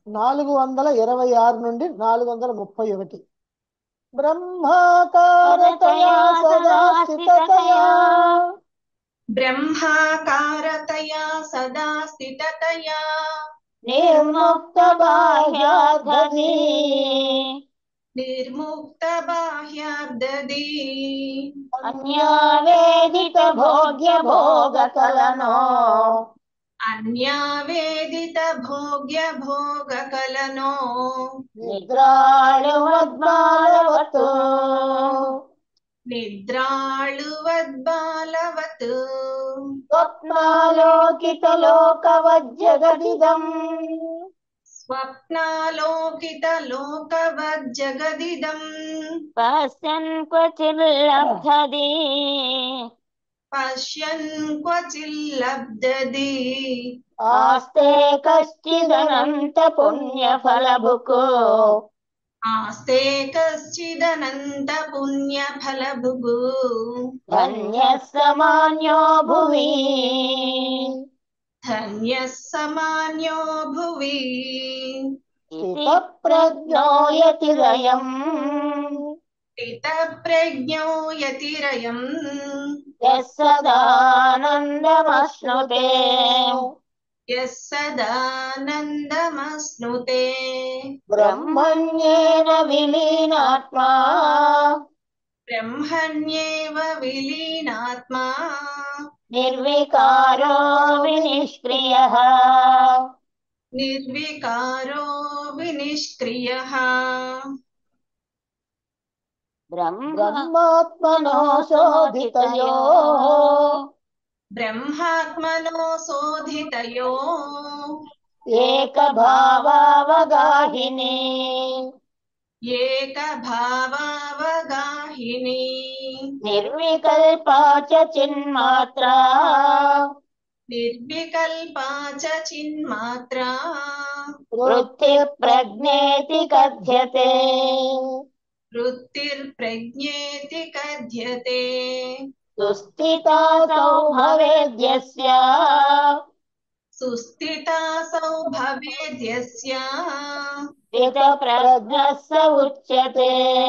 నాలుగు వందల ఇరవై ఆరు నుండి నాలుగు వందల ముప్పై ఒకటి బ్రహ్మాకారతయా సదా స్థితతయా బ్రహ్మాకారతయా సదా స్థితతయా నిర్ముక్త బాహ్యాధి నిర్ముక్త బాహ్యాబ్దది అన్యావేదిత భోగ్య భోగ కలనో అన్యావేదిత భోగ్య భోగ కలనో నిద్రాళువద్బాలవతు నిద్రాళువద్బాలవత్ స్వప్నాలోకిత లోకవజ్జగదిదం స్వప్నాలోకిత లోకవజ్జగదిదం పశ్యన్ క్వచిల్లబ్ధది పశ్యన్ క్వచిల్లబ్దది ఆస్తే కశ్చిదనంత పుణ్యఫలభుకు ఆస్తే కశ్చిదనంత పుణ్య ఫలభుగు ధన్య సమాన్యో భువి ధన్య సమాన్యో భువి స్థిత ప్రజ్ఞోయతిరయం స్థిత ప్రజ్ఞో యతిరయం యస్సదానందమశ్నుతే యస్ సదానందమశ్నుతే బ్రహ్మణ్యేన విలీనాత్మా బ్రహ్మణ్యేవ విలీనాత్మా నిర్వికారో వినిష్క్రియ నిర్వికారో వినిష్క్రియః బ్రహ్మ బ్రహ్మాత్మనో శోధితయో బ్రహ్మాత్మనో శోధితయో ఏకభావావగాహిని ఏకభావావగాహిని నిర్వికల్పా చ చిన్మాత్రా నిర్వికల్పా చ చిన్మాత్రా వృత్తి ప్రజ్ఞేతి కథ్యతే వృత్తిర్ప్రజ్ఞేతి కథ్యతే సుస్థితాసౌ భవేద్యస్య సుస్థితాసౌ భవేద్యస్య స్థిత ప్రజ్ఞः స ఉచ్యతే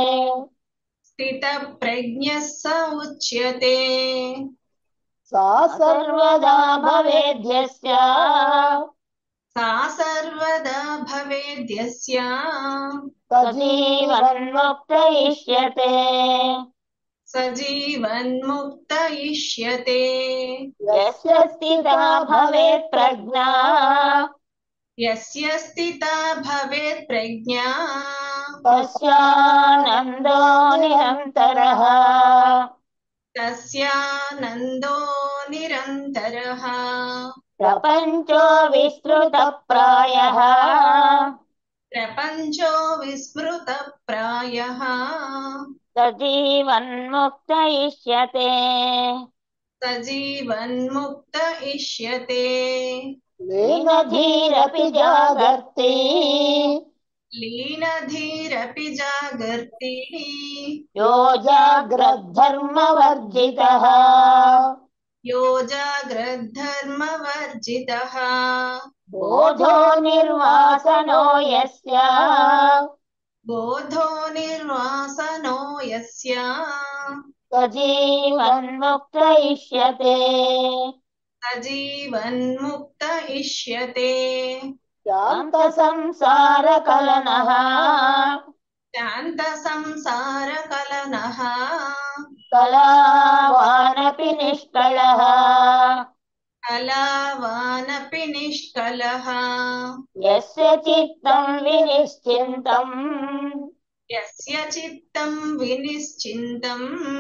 స్థితప్రజ్ఞः స ఉచ్యతే సా సర్వదా భవేద్యస్య सा सर्वदा भवेद्यस्य సజీవన్ముక్త ఇష్యతే सजीवन्मुक्त इष्यते యస్య స్థితా భవేత్ ప్రజ్ఞా यस्य स्थिता भवेत् प्रज्ञा తస్యానందో నిరంతరః तस्यानन्दो निरन्तरः ప్రపంచో విస్తృత ప్రాయః प्रपञ्चो विस्मृतप्रायः సజీవన్ముక్త ఇష్యతే सजीवन्मुक्त इष्यते లీనధీరపి జాగర్తి लीनधीरपि जागर्ति యో జాగ్రద్ధర్మవర్జితః यो जाग्रद्धर्मवर्जितः బోధో నిర్వాసనో యస్య बोधो निर्वासनो यस्य సజీవన్ముక్త ఇష్యతే सजीवन्मुक्त इष्यते శాంత సంసార కలనః शान्तसंसारकलनः కళావానపి నిష్కళః कलावानपि निष्कलः యస్య చిత్తం వినిశ్చింతం यस्य चित्तं विनिश्चिन्तं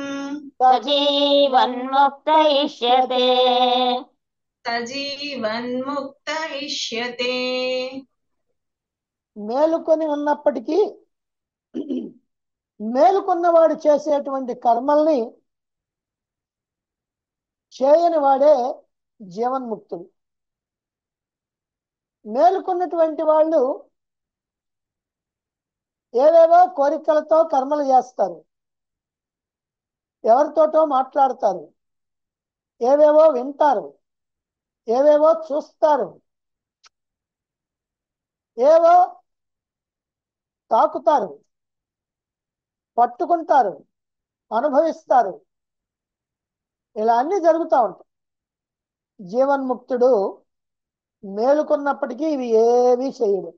సజీవన్ముక్త ఇష్యతే सजीवन्मुक्त इष्यते మేలుకొని ఉన్నప్పటికీ మేలుకున్నవాడు చేసేటువంటి కర్మల్ని చేయని వాడే జీవన్ముక్తుడు మేలుకున్నటువంటి వాళ్ళు ఏవేవో కోరికలతో కర్మలు చేస్తారు ఎవరితోటో మాట్లాడతారు ఏవేవో వింటారు ఏవేవో చూస్తారు ఏవో తాకుతారు పట్టుకుంటారు అనుభవిస్తారు ఇలా అన్ని జరుగుతూ ఉంటాయి జీవన్ముక్తుడు మేలుకున్నప్పటికీ ఇవి ఏమీ చేయడు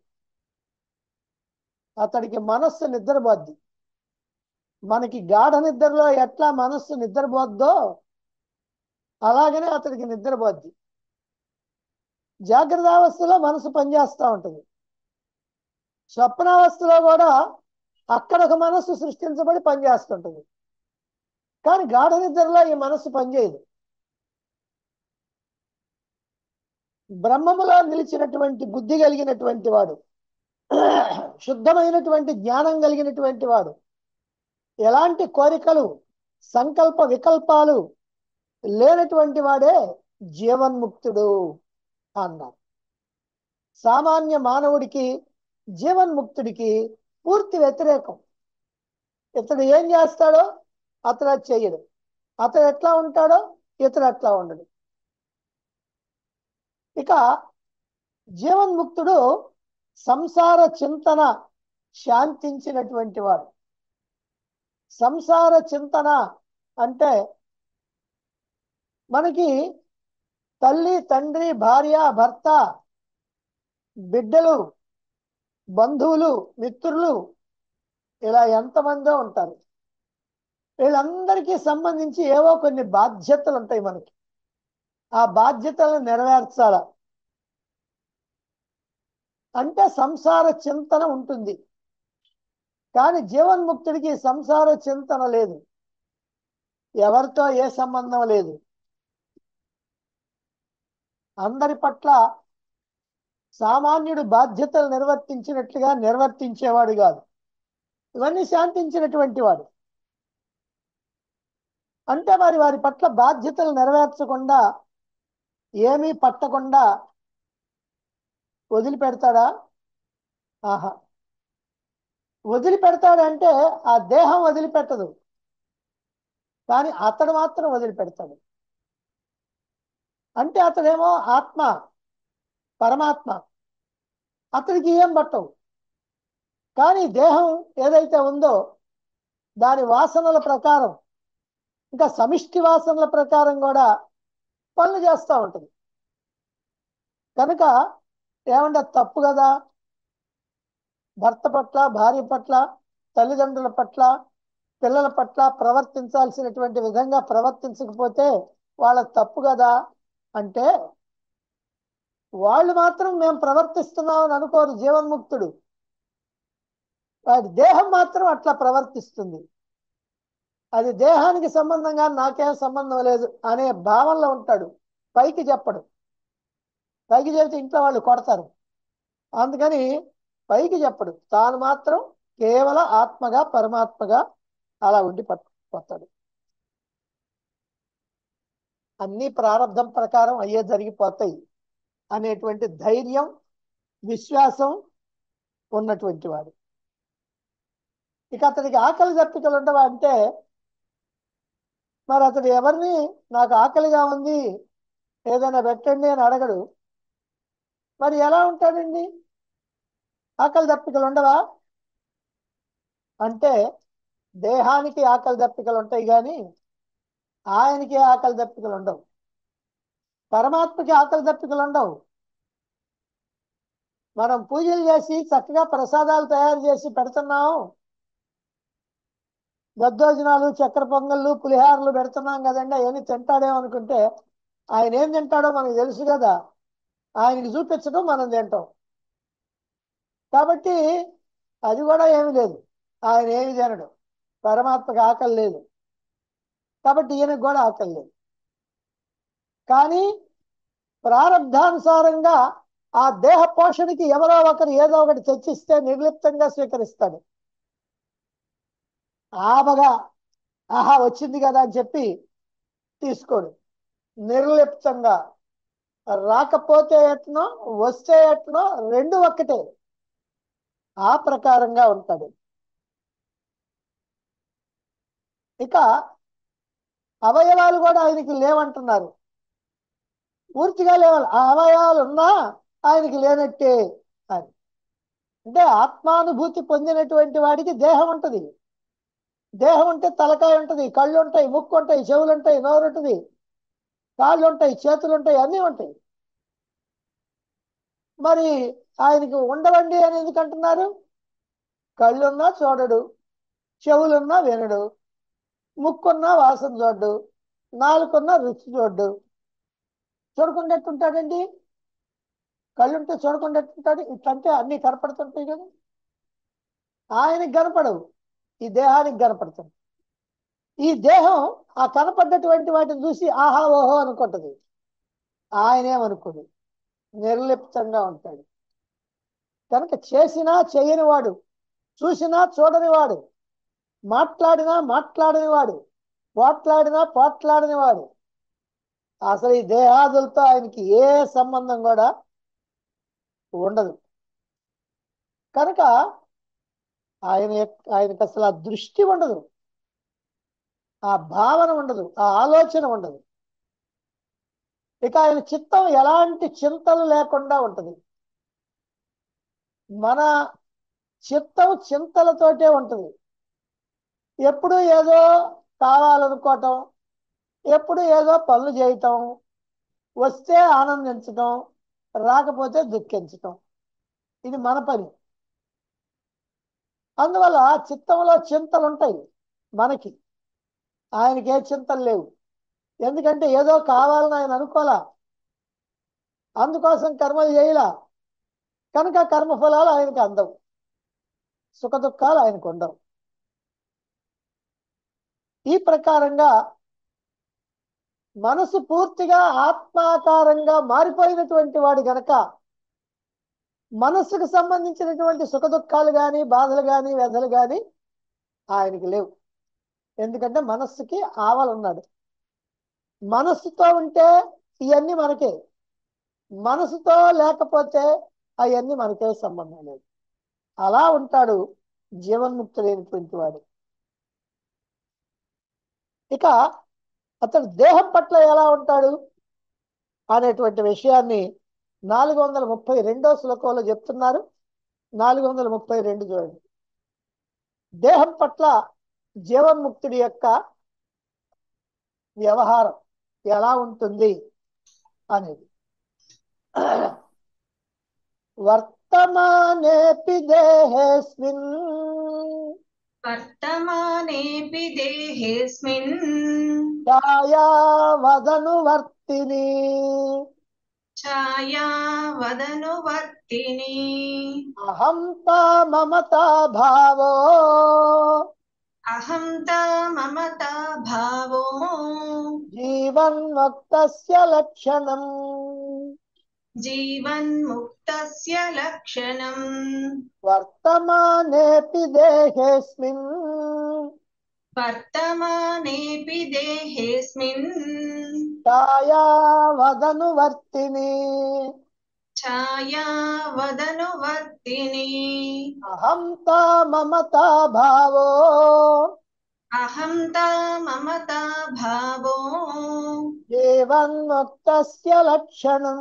అతడికి మనస్సు నిద్రపోద్ది మనకి గాఢ నిద్రలో ఎట్లా మనస్సు నిద్రపోద్దో అలాగనే అతడికి నిద్రపోద్ది జాగ్రత్త అవస్థలో మనసు పనిచేస్తూ ఉంటుంది స్వప్నావస్థలో కూడా అక్కడ ఒక మనస్సు సృష్టించబడి పనిచేస్తుంటుంది కానీ గాఢ నిద్రలో ఈ మనస్సు పనిచేయదు బ్రహ్మములో నిలిచినటువంటి బుద్ధి కలిగినటువంటి వాడు శుద్ధమైనటువంటి జ్ఞానం కలిగినటువంటి వాడు ఎలాంటి కోరికలు సంకల్ప వికల్పాలు లేనటువంటి వాడే జీవన్ముక్తుడు అన్నారు సామాన్య మానవుడికి జీవన్ముక్తుడికి పూర్తి వ్యతిరేకం ఇతడు ఏం చేస్తాడో అతడు అది చెయ్యడు అతడు ఎట్లా ఉంటాడో ఇతడు అట్లా ఉండడు ఇక జీవన్ముక్తుడు సంసార చింతన శాంతించినటువంటి వాడు సంసార చింతన అంటే మనకి తల్లి తండ్రి భార్య భర్త బిడ్డలు బంధువులు మిత్రులు ఇలా ఎంతమందో ఉంటారు వీళ్ళందరికీ సంబంధించి ఏవో కొన్ని బాధ్యతలు ఉంటాయి మనకి ఆ బాధ్యతలను నెరవేర్చాల అంటే సంసార చింతన ఉంటుంది కానీ జీవన్ముక్తుడికి సంసార చింతన లేదు ఎవరితో ఏ సంబంధం లేదు అందరి పట్ల సామాన్యుడు బాధ్యతలు నిర్వర్తించినట్లుగా నిర్వర్తించేవాడు కాదు ఇవన్నీ శాంతించినటువంటి వాడు అంటే మరి వారి పట్ల బాధ్యతలు నెరవేర్చకుండా ఏమీ పట్టకుండా వదిలిపెడతాడా ఆహా వదిలిపెడతాడంటే ఆ దేహం వదిలిపెట్టదు కానీ అతడు మాత్రం వదిలిపెడతాడు అంటే అతడేమో ఆత్మ పరమాత్మ అతడికి ఏం పట్టవు కానీ దేహం ఏదైతే ఉందో దాని వాసనల ప్రకారం ఇంకా సమిష్టి వాసనల ప్రకారం కూడా పనులు చేస్తూ ఉంటుంది కనుక ఏమంటే తప్పు కదా భర్త పట్ల భార్య పట్ల తల్లిదండ్రుల పట్ల పిల్లల పట్ల ప్రవర్తించాల్సినటువంటి విధంగా ప్రవర్తించకపోతే వాళ్ళకి తప్పు కదా అంటే వాళ్ళు మాత్రం మేము ప్రవర్తిస్తున్నాం అని అనుకోరు జీవన్ముక్తుడు వాడి దేహం మాత్రం అట్లా ప్రవర్తిస్తుంది అది దేహానికి సంబంధంగా నాకేం సంబంధం లేదు అనే భావనలో ఉంటాడు పైకి చెప్పడు పైకి చెబితే ఇంట్లో వాళ్ళు కొడతారు అందుకని పైకి చెప్పడు తాను మాత్రం కేవల ఆత్మగా పరమాత్మగా అలా ఉండి పట్టుకుపోతాడు అన్ని ప్రారంధం ప్రకారం అయ్యే జరిగిపోతాయి అనేటువంటి ధైర్యం విశ్వాసం ఉన్నటువంటి వాడు ఇక అతనికి ఆకలి దప్పికలు ఉండవా అంటే మరి అతడు ఎవరిని నాకు ఆకలిగా ఉంది ఏదైనా పెట్టండి అని అడగడు మరి ఎలా ఉంటాడండి ఆకలి దప్పికలు ఉండవా అంటే దేహానికి ఆకలి దప్పికలు ఉంటాయి కానీ ఆయనకి ఆకలి దప్పికలు ఉండవు పరమాత్మకి ఆకలి దప్పికలు ఉండవు మనం పూజలు చేసి చక్కగా ప్రసాదాలు తయారు చేసి పెడుతున్నాం దద్దోజనాలు చక్కెర పొంగళ్ళు పులిహారలు పెడుతున్నాం కదండి అవన్నీ తింటాడేమో అనుకుంటే ఆయన ఏం తింటాడో మనకు తెలుసు కదా ఆయనకి చూపించడం మనం తింటాం కాబట్టి అది కూడా ఏమి లేదు ఆయన ఏమి తినడు పరమాత్మకి ఆకలి లేదు కాబట్టి ఈయనకు కూడా ఆకలి లేదు కానీ ప్రారంధానుసారంగా ఆ దేహ పోషణకి ఎవరో ఒకరు ఏదో ఒకటి తెచ్చిస్తే నిర్లిప్తంగా స్వీకరిస్తాడు ఆపగా ఆహా వచ్చింది కదా అని చెప్పి తీసుకోడు నిర్లిప్తంగా రాకపోతే ఎట్నో వస్తే ఎట్నో రెండు ఒక్కటే ఆ ప్రకారంగా ఉంటాడు ఇక అవయవాలు కూడా ఆయనకి లేవంటున్నారు పూర్తిగా లేవాలి ఆ అవయవాలు ఉన్నా ఆయనకి లేనట్టే అని అంటే ఆత్మానుభూతి పొందినటువంటి వాడికి దేహం ఉంటుంది దేహం ఉంటే తలకాయ ఉంటుంది కళ్ళు ఉంటాయి ముక్కు ఉంటాయి చెవులు ఉంటాయి నోరు ఉంటుంది కాళ్ళు ఉంటాయి చేతులు ఉంటాయి అన్నీ ఉంటాయి మరి ఆయనకి ఉండవండి అని ఎందుకు అంటున్నారు కళ్ళున్నా చూడడు చెవులున్నా వినడు ముక్కున్నా వాసన చూడ్డు నాలుగున్నా రుచి చూడ్డు చూడకుండా ఎట్టుంటాడండి కళ్ళుంటే చూడకుండా ఎట్టుంటాడు ఇట్లంటే అన్ని కనపడుతుంటాయి కదా ఆయనకి కనపడవు ఈ దేహానికి కనపడుతుంది ఈ దేహం ఆ కనపడ్డటువంటి వాటిని చూసి ఆహా ఓహో అనుకుంటది ఆయనేమనుకోడు నిర్లిప్తంగా ఉంటాడు కనుక చేసినా చేయని వాడు చూసినా చూడని వాడు మాట్లాడినా మాట్లాడని వాడు పోట్లాడినా పోట్లాడని వాడు అసలు ఈ దేహాదులతో ఆయనకి ఏ సంబంధం కూడా ఉండదు కనుక ఆయన యొక్క- ఆయనకు అసలు ఆ దృష్టి ఉండదు ఆ భావన ఉండదు ఆ ఆలోచన ఉండదు ఇక ఆయన చిత్తం ఎలాంటి చింతలు లేకుండా ఉంటది మన చిత్తం చింతలతోటే ఉంటుంది ఎప్పుడు ఏదో కావాలనుకోవటం ఎప్పుడు ఏదో పనులు చేయటం వస్తే ఆనందించటం రాకపోతే దుఃఖించటం ఇది మన పని అందువల్ల చిత్తంలో చింతలు ఉంటాయి మనకి ఆయనకి ఏ చింతలు లేవు ఎందుకంటే ఏదో కావాలని ఆయన అనుకోలా అందుకోసం కర్మలు చేయలా కనుక కర్మఫలాలు ఆయనకు అందవు సుఖ దుఃఖాలు ఆయనకు ఉండవు ఈ ప్రకారంగా మనసు పూర్తిగా ఆత్మాకారంగా మారిపోయినటువంటి వాడు గనక మనస్సుకు సంబంధించినటువంటి సుఖ దుఃఖాలు కానీ బాధలు కానీ వ్యధలు కానీ ఆయనకి లేవు ఎందుకంటే మనస్సుకి ఆవలున్నాడు మనస్సుతో ఉంటే ఇవన్నీ మనకే మనసుతో లేకపోతే అవన్నీ మనకే సంబంధం లేదు అలా ఉంటాడు జీవన్ముక్తుడైనటువంటి వాడు ఇక అతడు దేహం పట్ల ఎలా ఉంటాడు అనేటువంటి విషయాన్ని నాలుగు వందల ముప్పై రెండో శ్లోకంలో చెప్తున్నారు నాలుగు వందల ముప్పై రెండు చూడండి దేహం పట్ల జీవన్ముక్తుడి యొక్క వ్యవహారం ఎలా ఉంటుంది అనేది వర్తమానేపి దేహేస్మిన్ వర్తమానేపి దేహేస్మిన్ ఛాయావదను వర్తిని ఛాయా వదను వర్తిని అహం తా మమతా భావో అహం తా మమతా భావో జీవన్ముక్తస్య లక్షణం జీవన్ముక్తస్య లక్షణం వర్తమానేపి దేహేస్మిన్ వర్తమానేపి దేహేస్మిన్ ఛాయావదను వర్తిని ఛాయా వదను వర్తిని అహం తా మమతా భావో అహం తా మమతా భావో జీవన్ముక్తస్య లక్షణం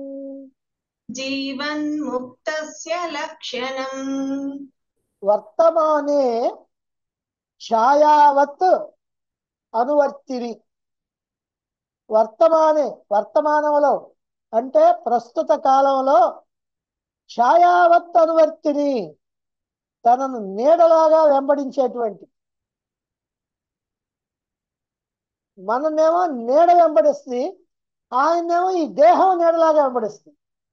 జీవన్ముక్తస్య లక్షణం వర్తమానే ఛాయావత్ అనువర్తిని వర్తమానే వర్తమానంలో అంటే ప్రస్తుత కాలంలో ఛాయావత్ అనువర్తిని తనను నీడలాగా వెంబడించేటువంటి మననేమో నీడ వెంబడిస్తుంది ఆయన్నేమో ఈ దేహం నీడలాగా వెంబడిస్తుంది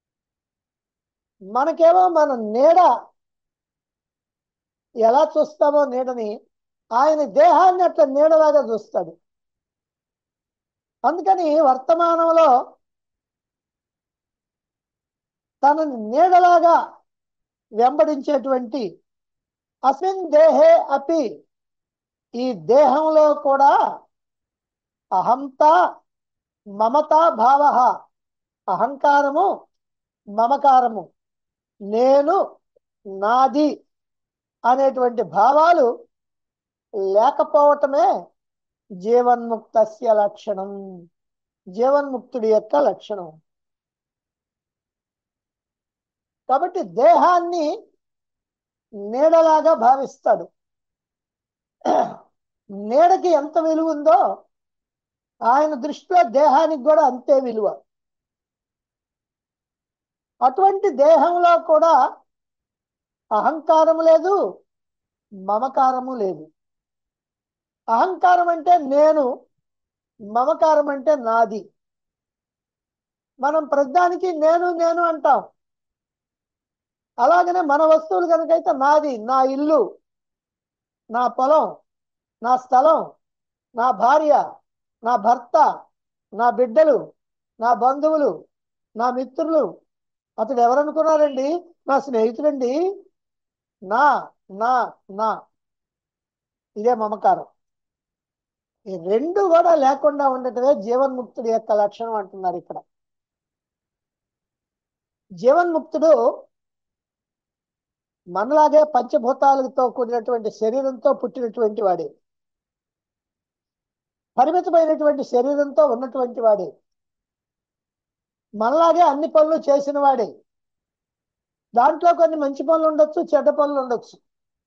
మనకేమో మన నీడ ఎలా చూస్తామో నీడని ఆయన దేహాన్ని అట్లా నీడలాగా చూస్తాడు అందుకని వర్తమానంలో తనని నీడలాగా వెంబడించేటువంటి అస్మిన్ దేహే అపి ఈ దేహంలో కూడా అహంత మమతా భావ అహంకారము మమకారము నేను నాది అనేటువంటి భావాలు లేకపోవటమే జీవన్ముక్తస్య లక్షణం జీవన్ముక్తుడి యొక్క లక్షణం కాబట్టి దేహాన్ని నీడలాగా భావిస్తాడు నీడకి ఎంత విలువ ఉందో ఆయన దృష్టిలో దేహానికి కూడా అంతే విలువ అటువంటి దేహంలో కూడా అహంకారము లేదు మమకారము లేదు అహంకారం అంటే నేను మమకారం అంటే నాది మనం ప్రతిదానికి నేను నేను అంటాం అలాగనే మన వస్తువులు కనుకైతే నాది నా ఇల్లు నా పొలం నా స్థలం నా భార్య నా భర్త నా బిడ్డలు నా బంధువులు నా మిత్రులు అతడు ఎవరనుకున్నారండి నా స్నేహితుడండి నా నా నా ఇదే మమకారం ఈ రెండు కూడా లేకుండా ఉండటమే జీవన్ముక్తుడి యొక్క లక్షణం అంటున్నారు ఇక్కడ జీవన్ముక్తుడు మనలాగే పంచభూతాలతో కూడినటువంటి శరీరంతో పుట్టినటువంటి వాడే పరిమితమైనటువంటి శరీరంతో ఉన్నటువంటి వాడే మనలాగే అన్ని పనులు చేసిన వాడే దాంట్లో కొన్ని మంచి పనులు ఉండొచ్చు చెడ్డ పనులు ఉండొచ్చు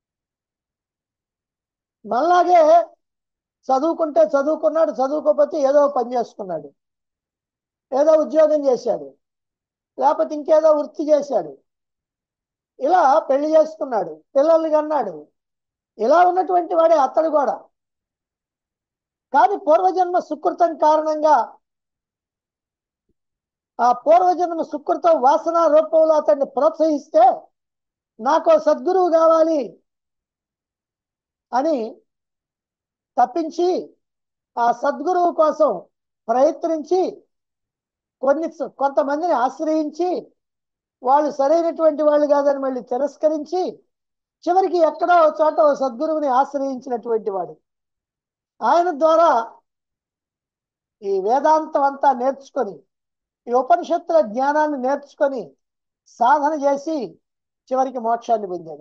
మనలాగే చదువుకుంటే చదువుకున్నాడు చదువుకోకపోతే ఏదో పని చేసుకున్నాడు ఏదో ఉద్యోగం చేశాడు లేకపోతే ఇంకేదో వృత్తి చేశాడు ఇలా పెళ్లి చేసుకున్నాడు పిల్లల్ని కన్నాడు ఇలా ఉన్నటువంటి వాడే అతడు కూడా కానీ పూర్వజన్మ సుకృతం కారణంగా ఆ పూర్వజన్మ సుకృతం వాసన రూపంలో అతన్ని ప్రోత్సహిస్తే నాకు సద్గురువు కావాలి అని తప్పించి ఆ సద్గురువు కోసం ప్రయత్నించి కొన్ని కొంతమందిని ఆశ్రయించి వాళ్ళు సరైనటువంటి వాళ్ళు కాదని మళ్ళీ తిరస్కరించి చివరికి ఎక్కడో ఒక చోట ఓ సద్గురువుని ఆశ్రయించినటువంటి వాడు ఆయన ద్వారా ఈ వేదాంతం అంతా నేర్చుకొని ఈ ఉపనిషత్తుల జ్ఞానాన్ని నేర్చుకొని సాధన చేసి చివరికి మోక్షాన్ని పొందాడు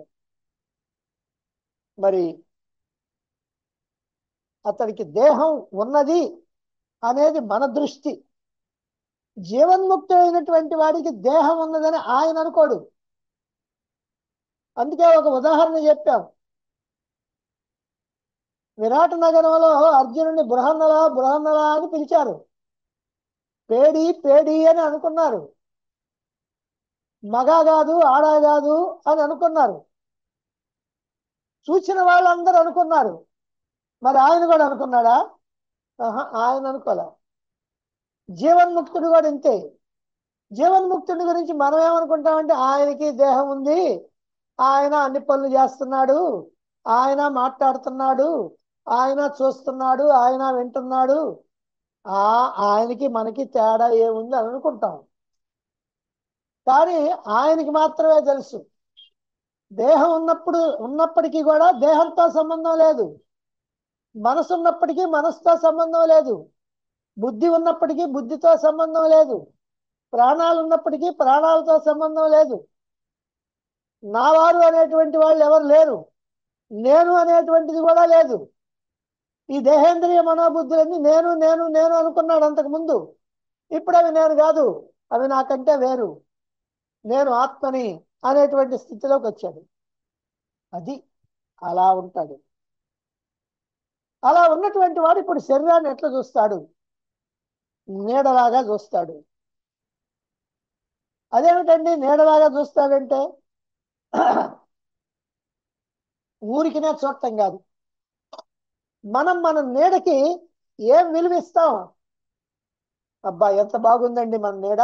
మరి అతనికి దేహం ఉన్నది అనేది మన దృష్టి జీవన్ముక్తుడైనటువంటి వాడికి దేహం ఉన్నదని ఆయన అనుకోడు అందుకే ఒక ఉదాహరణ చెప్పాం విరాట నగరంలో అర్జునుడిని బృహన్నల బృహన్నల అని పిలిచారు పేడి పేడి అని అనుకున్నారు మగ కాదు ఆడ కాదు అని అనుకున్నారు చూసిన వాళ్ళందరూ అనుకున్నారు మరి ఆయన కూడా అనుకున్నాడా ఆహా, ఆయన అనుకోలే జీవన్ముక్తుడు కూడా ఇంతే జీవన్ముక్తుడి గురించి మనం ఏమనుకుంటామంటే ఆయనకి దేహం ఉంది ఆయన అన్ని పనులు చేస్తున్నాడు ఆయన మాట్లాడుతున్నాడు ఆయన చూస్తున్నాడు ఆయన వింటున్నాడు ఆ ఆయనకి మనకి తేడా ఏముంది అని అనుకుంటాం కానీ ఆయనకి మాత్రమే తెలుసు దేహం ఉన్నప్పుడు ఉన్నప్పటికీ కూడా దేహంతో సంబంధం లేదు మనసు ఉన్నప్పటికీ మనసుతో సంబంధం లేదు బుద్ధి ఉన్నప్పటికీ బుద్ధితో సంబంధం లేదు ప్రాణాలు ఉన్నప్పటికీ ప్రాణాలతో సంబంధం లేదు నావారు అనేటువంటి వాళ్ళు ఎవరు లేరు నేను అనేటువంటిది కూడా లేదు ఈ దేహేంద్రియ మనోబుద్ధులన్నీ నేను నేను నేను అనుకున్నాడు అంతకు ముందు ఇప్పుడు అవి నేను కాదు అవి నాకంటే వేరు నేను ఆత్మని అనేటువంటి స్థితిలోకి వచ్చాడు అది అలా ఉంటాడు అలా ఉన్నటువంటి వాడు ఇప్పుడు శరీరాన్ని ఎట్లా చూస్తాడు నీడలాగా చూస్తాడు అదేమిటండి నీడలాగా చూస్తాడంటే ఊరికినే చూడటం కాదు మనం మన నీడకి ఏం విలువిస్తాం అబ్బా ఎంత బాగుందండి మన నీడ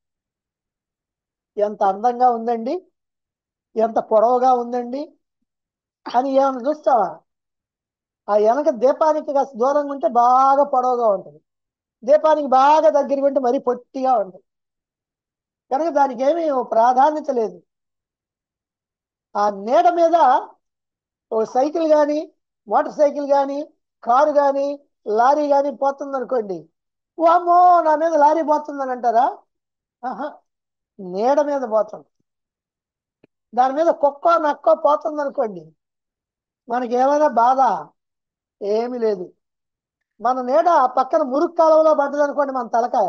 ఎంత అందంగా ఉందండి ఎంత పొడవుగా ఉందండి అని ఏమైనా చూస్తావా ఆ వెనక దీపానికి కాస్త దూరంగా ఉంటే బాగా పొడవుగా ఉంటుంది దీపానికి బాగా దగ్గరికి ఉంటే మరీ పొట్టిగా ఉంటుంది కనుక దానికి ఏమీ ప్రాధాన్యత లేదు ఆ నీడ మీద ఓ సైకిల్ కానీ మోటార్ సైకిల్ కానీ కారు కానీ లారీ కానీ పోతుంది అనుకోండి ఓ అమ్మో నా మీద లారీ పోతుందని అంటారా ఆహా నీడ మీద పోతుంది దాని మీద కుక్కో నక్కో పోతుంది అనుకోండి మనకి ఏమైనా బాధ ఏమీ లేదు మన నీడ పక్కన మురుగు కాలంలో పడ్డది అనుకోండి మన తలకాయ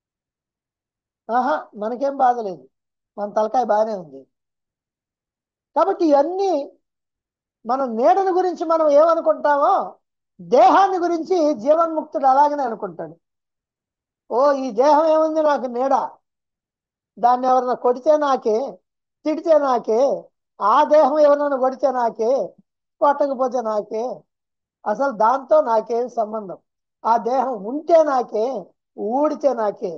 ఆహా మనకేం బాధ లేదు మన తలకాయ బాగానే ఉంది కాబట్టి ఇవన్నీ మనం నీడను గురించి మనం ఏమనుకుంటామో దేహాన్ని గురించి జీవన్ముక్తుడు అలాగనే అనుకుంటాడు ఓ ఈ దేహం ఏముంది నాకు నీడ దాన్ని ఎవరన్నా కొడితే నాకే తిడితే నాకే ఆ దేహం ఎవరన్నా కొడితే నాకే కొట్టకపోతే నాకే అసలు దాంతో నాకేం సంబంధం ఆ దేహం ఉంటే నాకే ఊడితే నాకే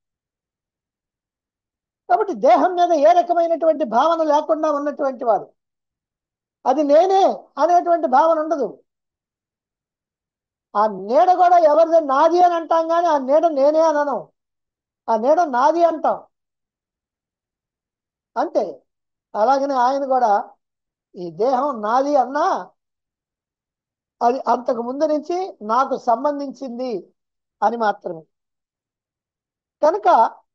కాబట్టి దేహం మీద ఏ రకమైనటువంటి భావన లేకుండా ఉన్నటువంటి వాడు అది నేనే అనేటువంటి భావన ఉండదు ఆ నీడ కూడా ఎవరిది నాది అని అంటాం కానీ ఆ నీడ నేనే అనను ఆ నీడ నాది అంటాం అంతే అలాగనే ఆయన కూడా ఈ దేహం నాది అన్నా అది అంతకు ముందు నుంచి నాకు సంబంధించింది అని మాత్రమే కనుక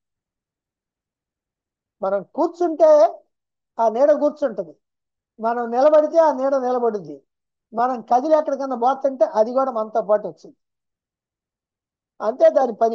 మనం కూర్చుంటే ఆ నీడ కూర్చుంటది మనం నిలబడితే ఆ నీడ నిలబడుద్ది మనం కదిలి ఎక్కడికన్నా పోతుంటే అది కూడా మనతో పాటు వచ్చింది అంతే దాని పని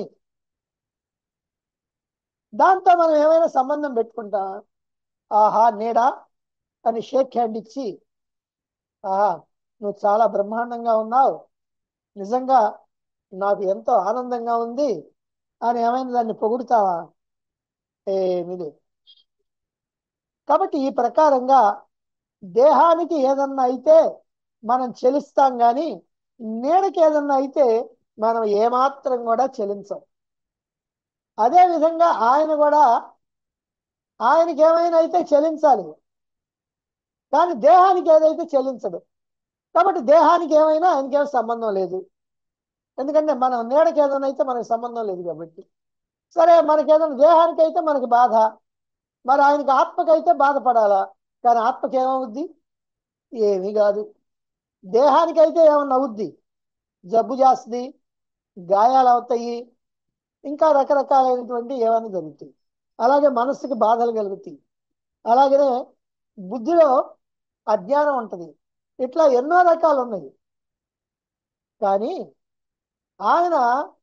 దాంతో మనం ఏమైనా సంబంధం పెట్టుకుంటాం ఆహా నీడా అని షేక్ హ్యాండ్ ఇచ్చి ఆహా నువ్వు చాలా బ్రహ్మాండంగా ఉన్నావు నిజంగా నాకు ఎంతో ఆనందంగా ఉంది అని ఏమైనా దాన్ని పొగుడుతావా ఏమీ లేదు కాబట్టి ఈ ప్రకారంగా దేహానికి ఏదన్నా అయితే మనం చెలిస్తాం కానీ నీడకి ఏదన్నా అయితే మనం ఏమాత్రం కూడా చెలించం అదే విధంగా ఆయన కూడా ఆయనకి ఏమైనా అయితే చెలించాలి కానీ దేహానికి ఏదైతే చెల్లించడు కాబట్టి దేహానికి ఏమైనా ఆయనకేం సంబంధం లేదు ఎందుకంటే మనం నీడకి ఏదైనా అయితే మనకి సంబంధం లేదు కాబట్టి సరే మనకి ఏదైనా దేహానికి అయితే మనకి బాధ మరి ఆయనకి ఆత్మకైతే బాధపడాలా కానీ ఆత్మకి ఏమవుద్ది ఏమీ కాదు దేహానికైతే ఏమన్నా అవుద్ది జబ్బు చేస్తుంది గాయాలు అవుతాయి ఇంకా రకరకాలైనటువంటి ఏమైనా జరుగుతాయి అలాగే మనస్సుకి బాధలు కలుగుతాయి అలాగనే బుద్ధిలో అజ్ఞానం ఉంటుంది ఇట్లా ఎన్నో రకాలు ఉన్నాయి కానీ ఆయన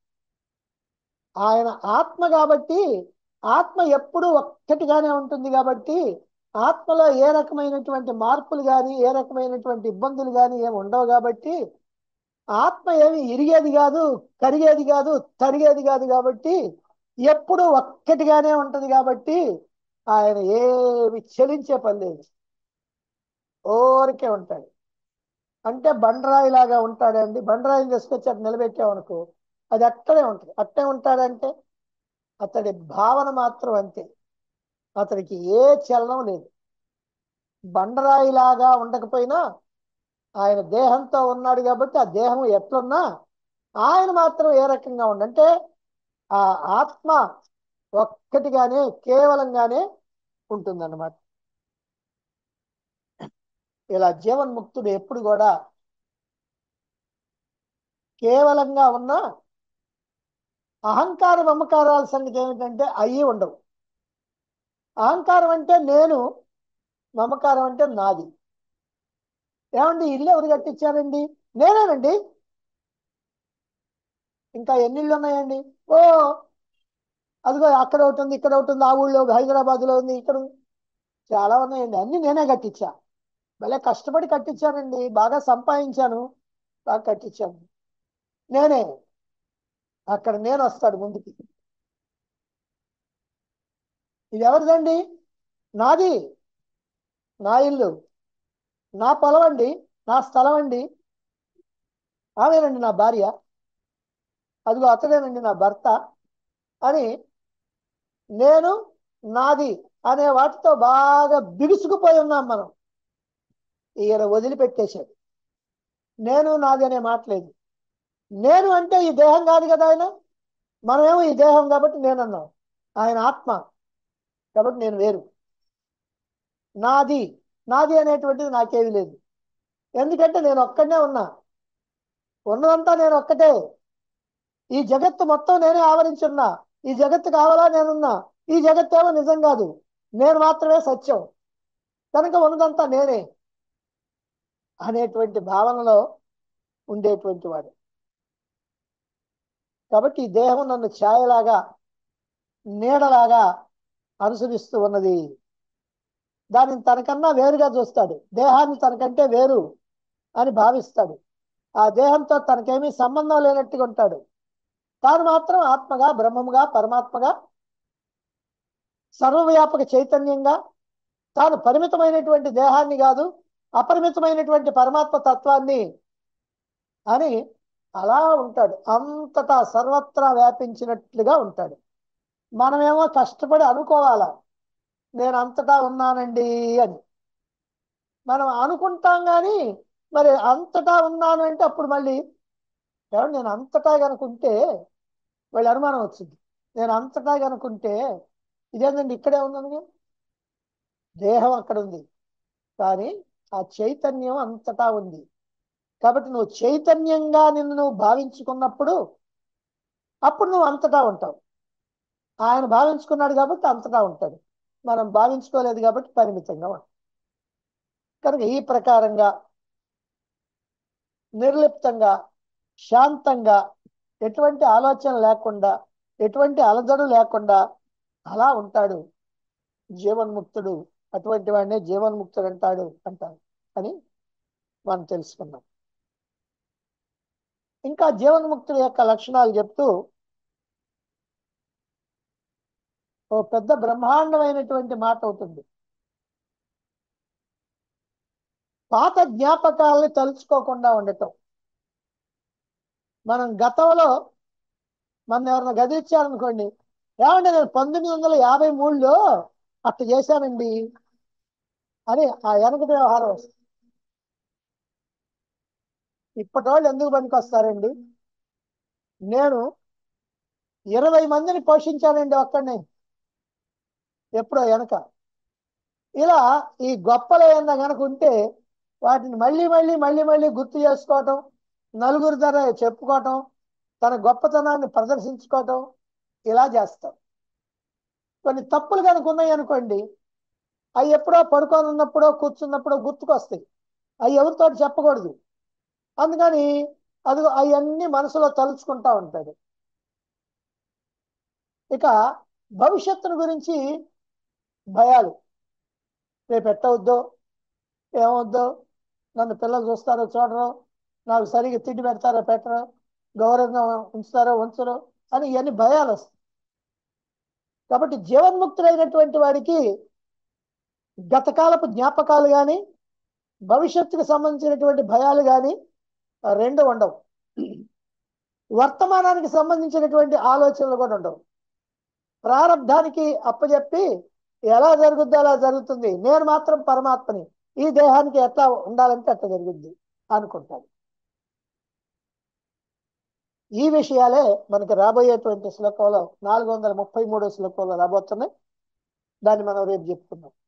ఆయన ఆత్మ కాబట్టి ఆత్మ ఎప్పుడు ఒక్కటిగానే ఉంటుంది కాబట్టి ఆత్మలో ఏ రకమైనటువంటి మార్పులు కానీ ఏ రకమైనటువంటి ఇబ్బందులు కానీ ఏమి ఉండవు కాబట్టి ఆత్మ ఏమి ఇరిగేది కాదు కరిగేది కాదు తరిగేది కాదు కాబట్టి ఎప్పుడు ఒక్కటిగానే ఉంటది కాబట్టి ఆయన ఏమి చెలించే పని లేదు ఓరికే ఉంటాడు అంటే బండరాయి లాగా ఉంటాడండి బండరాయిని తీసుకొచ్చి అటు నిలబెట్టామనుకో అది అక్కడే ఉంటుంది అట్టే ఉంటాడంటే అతడి భావన మాత్రం అంతే అతడికి ఏ చలనం లేదు బండరాయిలాగా ఉండకపోయినా ఆయన దేహంతో ఉన్నాడు కాబట్టి ఆ దేహం ఎట్లున్నా ఆయన మాత్రం ఏ రకంగా ఉండంటే ఆ ఆత్మ ఒక్కటిగానే కేవలంగానే ఉంటుందన్నమాట ఇలా జీవన్ముక్తుడు ఎప్పుడు కూడా కేవలంగా ఉన్న అహంకార మమకారాల సంగతి ఏమిటంటే అయ్యి ఉండవు అహంకారం అంటే నేను మమకారం అంటే నాది ఏమండి ఇల్లు ఎవరు కట్టించారండి నేనేనండి ఇంకా ఎన్ని ఇళ్ళు ఉన్నాయండి ఓ అదిగో అక్కడ ఒకటి ఉంది ఇక్కడ ఒకటి ఉంది ఆ ఊళ్ళో హైదరాబాద్లో ఉంది ఇక్కడ ఉంది. చాలా ఉన్నాయండి అన్ని నేనే కట్టించా భలే కష్టపడి కట్టించానండి బాగా సంపాదించాను బాగా కట్టించాను నేనే అక్కడ నేను వస్తాడు ముందుకి ఇది ఎవరిదండి నాది నా ఇల్లు నా పొలం అండి నా స్థలం అండి ఆమెనండి నా భార్య అదిగో అతడేనండి నా భర్త అని నేను నాది అనే వాటితో బాగా బిగుసుకుపోయి ఉన్నాం మనం ఈయన వదిలిపెట్టేశాడు నేను నాది అనే మాట లేదు నేను అంటే ఈ దేహం కాదు కదా ఆయన మనమేమో ఈ దేహం కాబట్టి నేను అన్నాం ఆయన ఆత్మ కాబట్టి నేను వేరు నాది నాది అనేటువంటిది నాకేమీ లేదు ఎందుకంటే నేను ఒక్కడనే ఉన్నా ఉన్నదంతా నేను ఒక్కటే ఈ జగత్తు మొత్తం నేనే ఆవరించి ఉన్నా ఈ జగత్తు కావాలా నేనున్నా ఈ జగత్తు ఏమో నిజం కాదు నేను మాత్రమే సత్యం కనుక ఉన్నదంతా నేనే అనేటువంటి భావనలో ఉండేటువంటి వాడు కాబట్టి ఈ దేహం నన్ను ఛాయలాగా నీడలాగా అనుసరిస్తూ ఉన్నది దానిని తనకన్నా వేరుగా చూస్తాడు దేహాన్ని తనకంటే వేరు అని భావిస్తాడు ఆ దేహంతో తనకేమీ సంబంధం లేనట్టుగా ఉంటాడు తాను మాత్రం ఆత్మగా బ్రహ్మముగా పరమాత్మగా సర్వవ్యాపక చైతన్యంగా తాను పరిమితమైనటువంటి దేహాన్ని కాదు అపరిమితమైనటువంటి పరమాత్మ తత్వాన్ని అని అలా ఉంటాడు అంతటా సర్వత్రా వ్యాపించినట్లుగా ఉంటాడు మనమేమో కష్టపడి అనుకోవాలా నేను అంతటా ఉన్నానండి అని మనం అనుకుంటాం కానీ మరి అంతటా ఉన్నాను అంటే అప్పుడు మళ్ళీ ఏమంటే నేను అంతటా కనుకుంటే వాళ్ళ అనుమానం వచ్చింది నేను అంతటా కనుకుంటే ఇదేంటండి ఇక్కడే ఉన్నాను నేను దేహం అక్కడ ఉంది కానీ ఆ చైతన్యం అంతటా ఉంది కాబట్టి నువ్వు చైతన్యంగా నిన్ను నువ్వు భావించుకున్నప్పుడు అప్పుడు నువ్వు అంతటా ఉంటావు ఆయన భావించుకున్నాడు కాబట్టి అంతటా ఉంటాడు మనం భావించుకోలేదు కాబట్టి పరిమితంగా ఉంటాం కనుక ఈ ప్రకారంగా నిర్లిప్తంగా శాంతంగా ఎటువంటి ఆలోచన లేకుండా ఎటువంటి అలజడు లేకుండా అలా ఉంటాడు జీవన్ముక్తుడు అటువంటి వాడినే జీవన్ముక్తుడు అంటాడు అంటారు అని మనం తెలుసుకున్నాం ఇంకా జీవన్ముక్తుడి యొక్క లక్షణాలు చెప్తూ ఓ పెద్ద బ్రహ్మాండమైనటువంటి మాట అవుతుంది పాత జ్ఞాపకాలని తలుచుకోకుండా ఉండటం మనం గతంలో మన ఎవరైనా గదిలిచ్చారనుకోండి ఏమంటే నేను పంతొమ్మిది వందల యాభై మూడులో అట్లా చేశానండి అని ఆ వెనకటి వ్యవహారం వస్తుంది ఇప్పటి వాళ్ళు ఎందుకు పనికొస్తారండి నేను ఇరవై మందిని పోషించానండి ఒక్కడిని ఎప్పుడో వెనక ఇలా ఈ గొప్పలు ఏమన్నా కనుక ఉంటే వాటిని మళ్ళీ మళ్ళీ మళ్ళీ మళ్ళీ గుర్తు చేసుకోవటం నలుగురి ధర చెప్పుకోవటం తన గొప్పతనాన్ని ప్రదర్శించుకోవటం ఇలా చేస్తాం కొన్ని తప్పులు కనుక ఉన్నాయి అనుకోండి అవి ఎప్పుడో పడుకొని ఉన్నప్పుడో కూర్చున్నప్పుడో గుర్తుకొస్తాయి అవి ఎవరితో చెప్పకూడదు అందుకని అది అవన్నీ మనసులో తలుచుకుంటా ఉంటాడు ఇక భవిష్యత్తును గురించి భయాలు రేపు ఎట్టవద్దో ఏమవుద్దో నన్ను పిల్లలు చూస్తారో చూడరు నాకు సరిగ్గా తిండి పెడతారో పెట్టరో గౌరవంగా ఉంచుతారో ఉంచరో అని ఇవన్నీ భయాలు వస్తాయి కాబట్టి జీవన్ముక్తుడైనటువంటి వాడికి గతకాలపు జ్ఞాపకాలు కానీ భవిష్యత్తుకు సంబంధించినటువంటి భయాలు కానీ రెండు ఉండవు వర్తమానానికి సంబంధించినటువంటి ఆలోచనలు కూడా ఉండవు ప్రారంధానికి అప్పచెప్పి ఎలా జరుగుద్దో అలా జరుగుతుంది నేను మాత్రం పరమాత్మని ఈ దేహానికి ఎట్లా ఉండాలంటే అట్లా జరుగుద్ది అనుకుంటాడు ఈ విషయాలే మనకి రాబోయేటువంటి శ్లోకంలో నాలుగు వందల ముప్పై మూడో శ్లోకంలో రాబోతున్నాయి దాన్ని మనం రేపు చెప్పుకుందాం